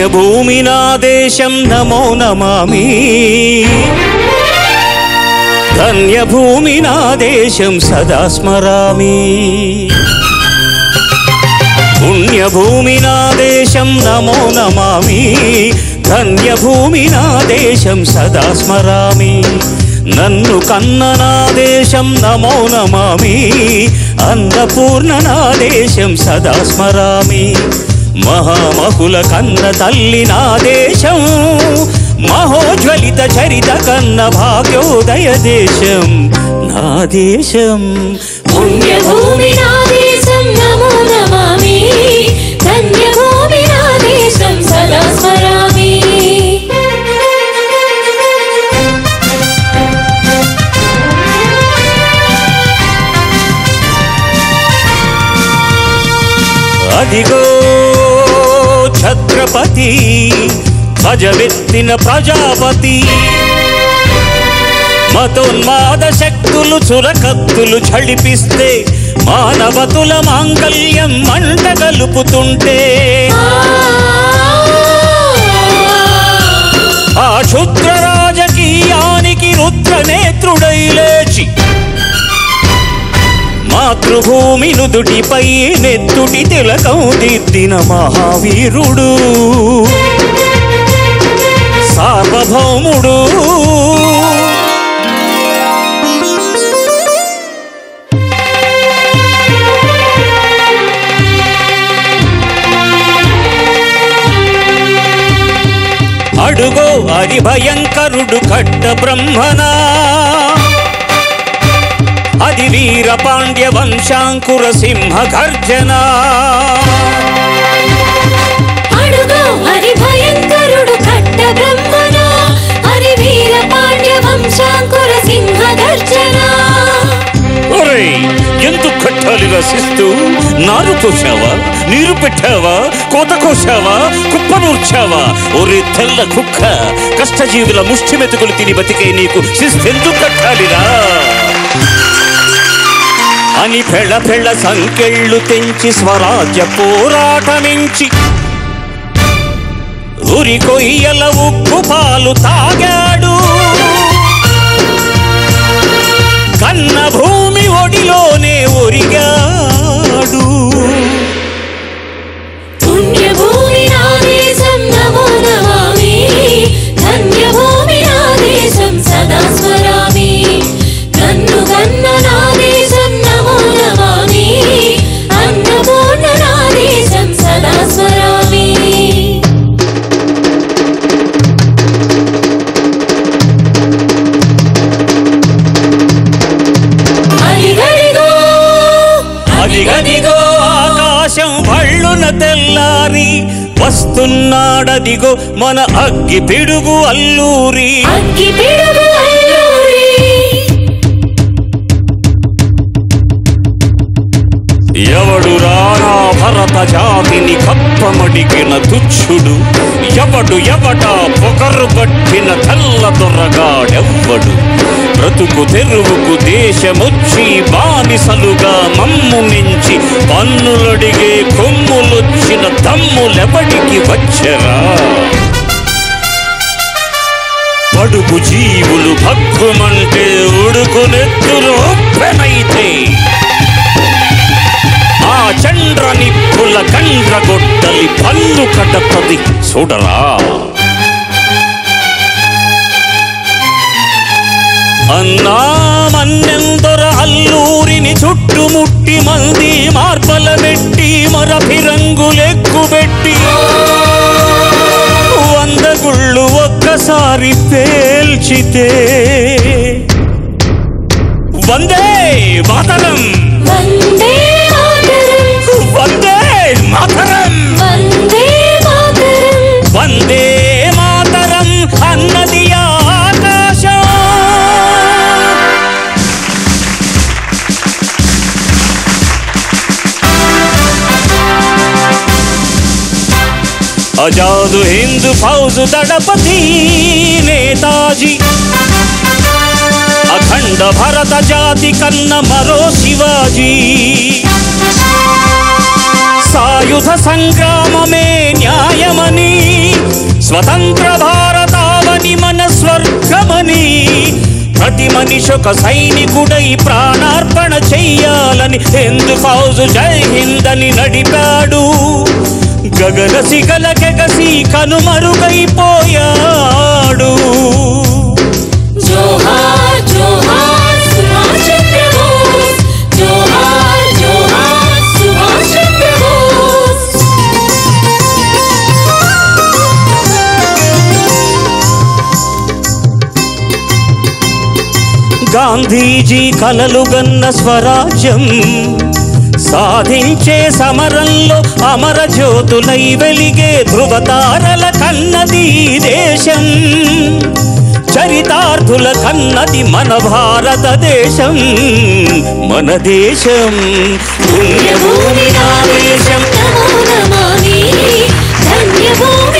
పుణ్యభూమి నా దేశం నమో నమామి ధన్యభూమి నా దేశం సదా స్మరామి పుణ్యభూమి నా దేశం నమో నమామి ధన్యభూమి నా దేశం సదా స్మరామి నన్ను కన్న నా దేశం నమో నమామి అన్నపూర్ణ నా దేశం సదా స్మరామి మహామహుల కన్న తల్లి నా దేశం మహోజ్వలిత చరిత కన్న భాగ్యోదయ దేశం నా దేశం పుణ్యభూమి నా దేశం నమో నమామి ధన్యభూమి నా దేశం సదా స్మరామి అదిగో ఛత్రపతి ధ్వజవెత్తిన ప్రజాపతి మతోన్మాద శక్తులు చురకత్తులు ఝళిపిస్తే మానవతుల మాంగల్యం మంట గలుపుతుంటే ఆ క్షుద్ర రాజకీయానికి రుద్రనేత్రుడై లేచి మాతృభూమి నుదుటిపై నెత్తుటి తిలకం దిద్దిన మహావీరుడు సార్వభౌముడు అడుగో అది భయంకరుడు కట్ట బ్రహ్మనా అది వీర పాండ్య వంశాంకుర సింహ గర్జన అడుగో హరి భయంకరుడు కట్ట బ్రహ్మణ హరి వీర పాండ్య వంశాంకుర సింహ గర్జన ఒరేయ్ ఎందుకు కట్టాలిగా శిస్తూ నారు పోసావా నీరు పెట్టావా కోత కోసావా కుప్ప నూర్చావా ఒరే తెల్ల కుక్క కష్టజీవుల ముష్టి మెతుకులు తిని బతికే నీకు శిస్తెందుకు కట్టాలిరా అని పెళ్ళ పెళ్ళ సంకెళ్ళు తెంచి స్వరాజ్య పోరాటమించి ఉరి కొయ్యల ఉప్పు పాలు తాగాడు కన్న భూమి ఒడిలోనే ఒరిగాడు పుణ్యభూమి నా దేశం నమో నమామి ధన్యభూమి నా దేశం సదా స్మరామి కన్ను కన్న నా దేశం నమో నమామి అన్నపూర్ణ నా దేశం సదా స్మరామి అదిగదిగో అదిగదిగో ఆకాశం భళ్ళున తెల్లారి వస్తున్నాడదిగో మన అగ్గి పిడుగు అల్లూరి అగ్గి పిడుగు అల్లూరి ఎవడు రానా భరత జాతిని కప్పమడిగిన తుచ్చుడు ఎవడు ఎవడ పొగరు పట్టిన తెల్ల దొరగాడెవ్వడు బ్రతుకు తెరువుకు దేశమొచ్చి బానిసలుగా మమ్ము నుంచి పన్నులడిగే కొమ్ములొచ్చిన తమ్ములెవడికి వచ్చరా పడుకు జీవులు భగ్గుమంటే ఉడుకునెత్తులు ఒప్పెనైతే ఆ చండ్ర నిప్పుల కండ్ర గొడ్డలి పన్ను కడపది చూడరా అన్నా మన్నెందొర అల్లూరిని చుట్టుముట్టి మంది మార్పల పెట్టి మరఫిరంగులెక్కుబెట్టి వంద గుళ్ళు ఒక్కసారి పేల్చితే వందే మాతరం వందే మాతరం వందే మాతరం వందే మాతరం వందే మాతరం అన్నది ఆకాశం ఆజాదు హిందూ ఫౌజు దళపతి నేతాజీ అఖండ భరత జాతి కన్న మరో శివాజీ సాయుధ సంగ్రామమే న్యాయమని స్వతంత్ర భారతావని మన స్వర్గమని ప్రతి మనిషి ఒక సైనికుడై ప్రాణార్పణ చెయ్యాలని ఎందు ఫౌజు జై హింద్ అని నడిపాడు గగన సిగల కెగసి కనుమరుగైపోయాడు జోహార్ జోహార్ సుభాష్ చంద్ర బోస్ జోహార్ జోహార్ సుభాష్ చంద్ర బోస్ గాంధీజీ కలలుగన్న స్వరాజ్యం సాధించే సమరంలో అమర జ్యోతులై వెలిగే ధృవతారల కన్నది ఈ దేశం చరితార్థుల కన్నది మన భారతదేశం మన దేశం పుణ్యభూమి నా దేశం నమో నమామి ధన్యభూమి